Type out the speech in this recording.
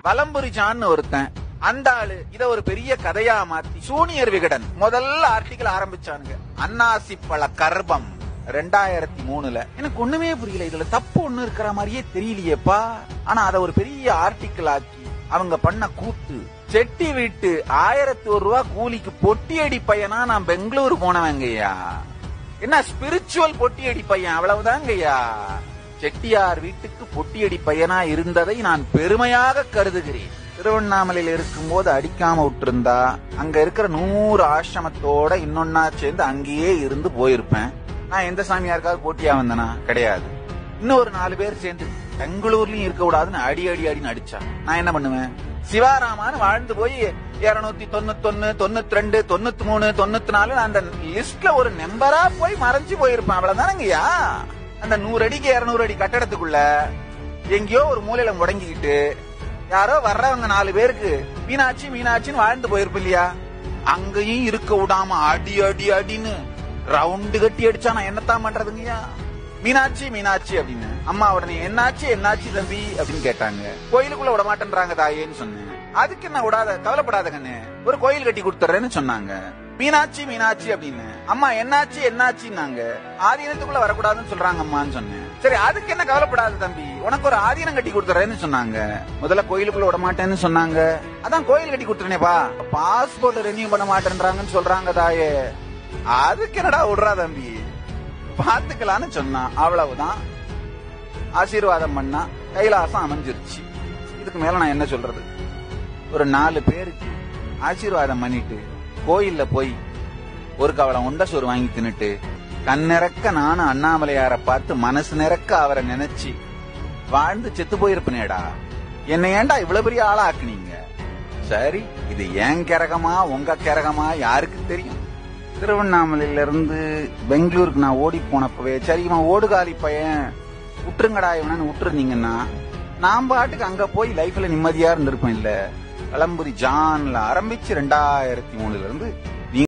வலம்புரிஜான்னு ஒருத்தன் அந்த ஆளு இத ஒரு பெரிய கதையா மாத்தி சூனியர் விகடன் முதல்ல ஆர்டிகல் ஆரம்பிச்சானுங்க அன்னாசி பழ கர்ப்பம் ரெண்டாயிரத்தி மூணுல எனக்கு ஒண்ணுமே புரியல இதுல தப்பு ஒண்ணு இருக்கிற மாதிரியே தெரியலையேப்பா ஆனா அத ஒரு பெரிய ஆர்டிக்கல் ஆக்கி அவங்க பண்ண கூத்து செட்டி வீட்டு ஆயிரத்தி ஒரு ரூபா கூலிக்கு பொட்டி அடி பையனா நான் பெங்களூர் போனவங்கய்யா என்ன ஸ்பிரிச்சுவல் பொட்டியடி பையன் அவ்வளவுதாங்கய்யா செட்டியார் வீட்டுக்கு பொட்டியடி பையனா இருந்ததை நான் பெருமையாக கருதுகிறேன் திருவண்ணாமலையில இருக்கும்போது அடிக்காம விட்டிருந்தா அங்க இருக்கிற நூறு ஆசிரமத்தோட இன்னொன்னா சேர்ந்து அங்கேயே இருந்து போயிருப்பேன் நான் எந்த சாமியாருக்காவது போட்டியா வந்தனா கிடையாது இன்னும் ஒரு நாலு பேர் சேர்ந்து பெங்களூர்லயும் இருக்க கூடாதுன்னு அடி அடி அடின்னு அடிச்சா நான் என்ன பண்ணுவேன் சிவாராமான்னு வாழ்ந்து போய் இருநூத்தி தொண்ணூத்தொன்னு தொண்ணூத்தி ரெண்டு தொண்ணூத்தி மூணு தொண்ணூத்தி நாலு அந்த லிஸ்ட்ல ஒரு நம்பரா போய் மறைஞ்சு போயிருப்பேன் அவ்வளவுதானங்கய்யா அந்த நூறு அடிக்கு இருநூறு அடி கட்டடத்துக்குள்ள எங்கேயோ ஒரு மூலையில முடங்கிக்கிட்டு யாரோ வர்றவங்க நாலு பேருக்கு மீனாட்சி மீனாட்சின்னு வாழ்ந்து போயிருப்போம் இல்லையா அங்கேயும் இருக்க விடாம அடி அடி அடின்னு ரவுண்டு கட்டி அடிச்சா நான் என்னத்தான் பண்றதுங்கய்யா மீனாட்சி மீனாட்சி அப்படின்னு அம்மா உடனே என்னாச்சு என்னாச்சு தம்பி அப்படின்னு கேட்டாங்க கோயிலுக்குள்ள விட மாட்டேன்றாங்க தாயேன்னு சொன்னேன் அதுக்கு என்ன விடாத கவலைப்படாத கண்ணு ஒரு கோயில் கட்டி கொடுத்துறேன்னு சொன்னாங்க மீனாட்சி மீனாட்சி அப்படின்னு அம்மா என்னாச்சு என்னாச்சுன்னாங்க ஆதீனத்துக்குள்ள வரக்கூடாதுன்னு சொல்றாங்க அம்மான்னு சொன்னேன் சரி அதுக்கு என்ன கவலைப்படாத தம்பி உனக்கு ஒரு ஆதீனம் கட்டி கொடுத்துறேன்னு சொன்னாங்க முதல்ல கோயிலுக்குள்ள விட மாட்டேன்னு சொன்னாங்க அதான் கோயில் கட்டி கொடுத்துறேனேப்பா பாஸ்போர்ட் ரெனியூ பண்ண மாட்டேன்றாங்கன்னு சொல்றாங்க தாயே அதுக்கு என்னடா விடுறா தம்பி பாத்துக்கலான்னு சொன்னான் அவ்வளவுதான் ஆசீர்வாதம் பண்ணா கைலாசம் அமைஞ்சிருச்சு இதுக்கு மேல நான் என்ன சொல்றது ஒரு நாலு பேருக்கு ஆசீர்வாதம் பண்ணிட்டு கோயில்ல போய் ஒரு கவலம் உண்ட சோறு வாங்கி தின்னுட்டு கண்ணிறக்க நானும் அண்ணாமலையார பார்த்து மனசு நிறக்க அவரை நினைச்சு வாழ்ந்து செத்து போயிருப்பனேடா என்னை ஏன்டா இவ்வளவு பெரிய ஆளா ஆக்குனீங்க சரி இது ஏன் கிரகமா உங்க கிரகமா யாருக்கு தெரியும் திருவண்ணாமலையில இருந்து பெங்களூருக்கு நான் ஓடி போனப்பவே சரி இவன் ஓடுகாலி பையன் விட்டுருங்கடா இவனு விட்டுருந்தீங்கன்னா நான் பாட்டுக்கு அங்க போய் லைஃப்ல நிம்மதியா இருந்திருப்பேன் இல்ல களம்புரி ஜான்ல ஆரம்பிச்சு ரெண்டாயிரத்தி மூணுல இருந்து